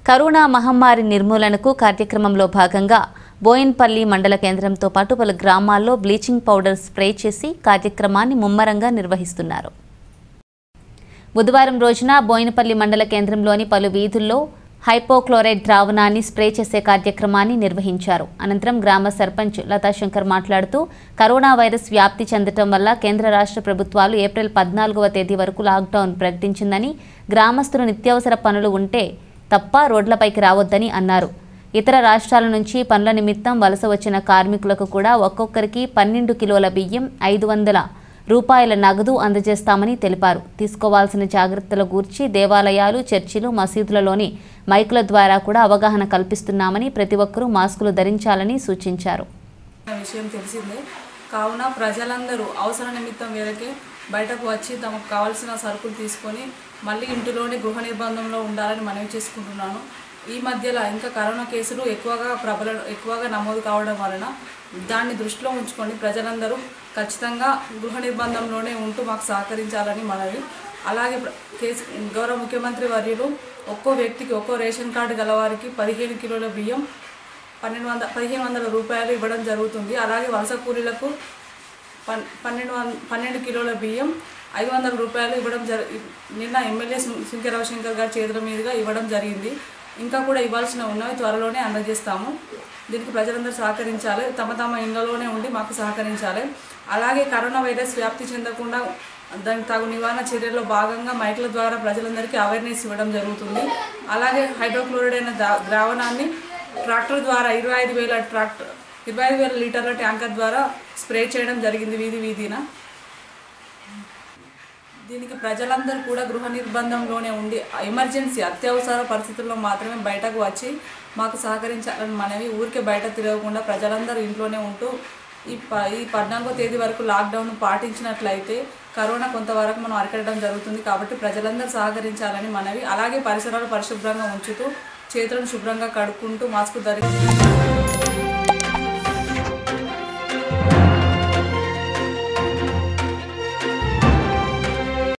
corona మహమ్మారి నిర్మూలనకు కార్యక్రమంలో భాగంగా బోయిన్పల్లి మండల కేంద్రంతో పాటు పలు గ్రామాల్లో బ్లీచింగ్ పౌడర్ స్ప్రే చేసి కార్యక్రమాన్ని ముమ్మరంగా నిర్వహిస్తున్నారు బుధవారం రోజున బోయినపల్లి మండల కేంద్రంలోని పలు వీధుల్లో హైపోక్లోరైడ్ ద్రావణాన్ని స్ప్రే చేసే కార్యక్రమాన్ని నిర్వహించారు అనంతరం గ్రామ సర్పంచ్ లతాశంకర్ మాట్లాడుతూ కరోనా వైరస్ వ్యాప్తి చెందటం వల్ల కేంద్ర రాష్ట్ర ప్రభుత్వాలు ఏప్రిల్ పద్నాలుగవ తేదీ వరకు లాక్డౌన్ ప్రకటించిందని గ్రామస్తులు నిత్యావసర పనులు ఉంటే తప్ప రోడ్లపైకి రావద్దని అన్నారు ఇతర రాష్ట్రాల నుంచి పనుల నిమిత్తం వలస వచ్చిన కార్మికులకు కూడా ఒక్కొక్కరికి పన్నెండు కిలోల బియ్యం ఐదు వందల రూపాయల నగదు అందజేస్తామని తెలిపారు తీసుకోవాల్సిన జాగ్రత్తల గూర్చి దేవాలయాలు చర్చిలు మసీదులలోని మైకుల ద్వారా కూడా అవగాహన కల్పిస్తున్నామని ప్రతి ఒక్కరూ మాస్కులు ధరించాలని సూచించారు అన్న విషయం తెలిసిందే కావున ప్రజలందరూ అవసర నిమిత్తం మేరకే బయటకు వచ్చి తమకు కావాల్సిన సరుకులు తీసుకొని మళ్ళీ ఇంటిలోనే గృహ నిర్బంధంలో ఉండాలని మనవి చేసుకుంటున్నాను ఈ మధ్యలో ఇంకా కరోనా కేసులు ఎక్కువగా ప్రబల ఎక్కువగా నమోదు కావడం వలన దాన్ని దృష్టిలో ఉంచుకొని ప్రజలందరూ ఖచ్చితంగా గృహ నిర్బంధంలోనే ఉంటూ మాకు సహకరించాలని మనవి అలాగే ప్ర- కేసు గౌరవ ముఖ్యమంత్రి వర్యులు ఒక్కో వ్యక్తికి ఒక్కో రేషన్ కార్డు గలవారికి పదిహేను కిలోల బియ్యం పన్నెండు వందల పదిహేను వందల రూపాయలు ఇవ్వడం జరుగుతుంది అలాగే వలస కూలీలకు పన్ పన్నెండు వం పన్నెండు కిలోల బియ్యం ఐదు వందల రూపాయలు ఇవ్వడం జర నిన్న ఎమ్మెల్యే సుంకె రవిశంకర్ గారి చేతుల మీదుగా ఇవ్వడం జరిగింది ఇంకా కూడా ఇవ్వాల్సిన ఉన్నవి త్వరలోనే అందజేస్తాము దీనికి ప్రజలందరూ సహకరించాలి తమ తమ ఇళ్లలోనే ఉండి మాకు సహకరించాలి అలాగే కరోనా వైరస్ వ్యాప్తి చెందకుండా దానికి తగు నివారణ చర్యల్లో భాగంగా మైకుల ద్వారా ప్రజలందరికీ అవేర్నెస్ ఇవ్వడం జరుగుతుంది అలాగే హైడ్రోక్లోరైడ్ అయిన ద్రా- ద్రావణాన్ని ట్రాక్టర్ ద్వారా ఇరవై ఐదు వేల ట్రాక్టర్ ఇరవై ఐదు వేల లీటర్ల ట్యాంకర్ ద్వారా స్ప్రే చేయడం జరిగింది వీధి వీధిన దీనికి ప్రజలందరూ కూడా గృహ నిర్బంధంలోనే ఉండి ఎమర్జెన్సీ అత్యవసర పరిస్థితుల్లో మాత్రమే బయటకు వచ్చి మాకు సహకరించాలని మనవి ఊరికే బయట తిరగకుండా ప్రజలందరూ ఇంట్లోనే ఉంటూ ఈ ప ఈ పద్నాలుగో తేదీ వరకు లాక్డౌన్ పాటించినట్లయితే కరోనా కొంతవరకు మనం అరికట్టడం జరుగుతుంది కాబట్టి ప్రజలందరూ సహకరించాలని మనవి అలాగే పరిసరాలు పరిశుభ్రంగా ఉంచుతూ చేతులను శుభ్రంగా కడుక్కుంటూ మాస్క్ ధరించి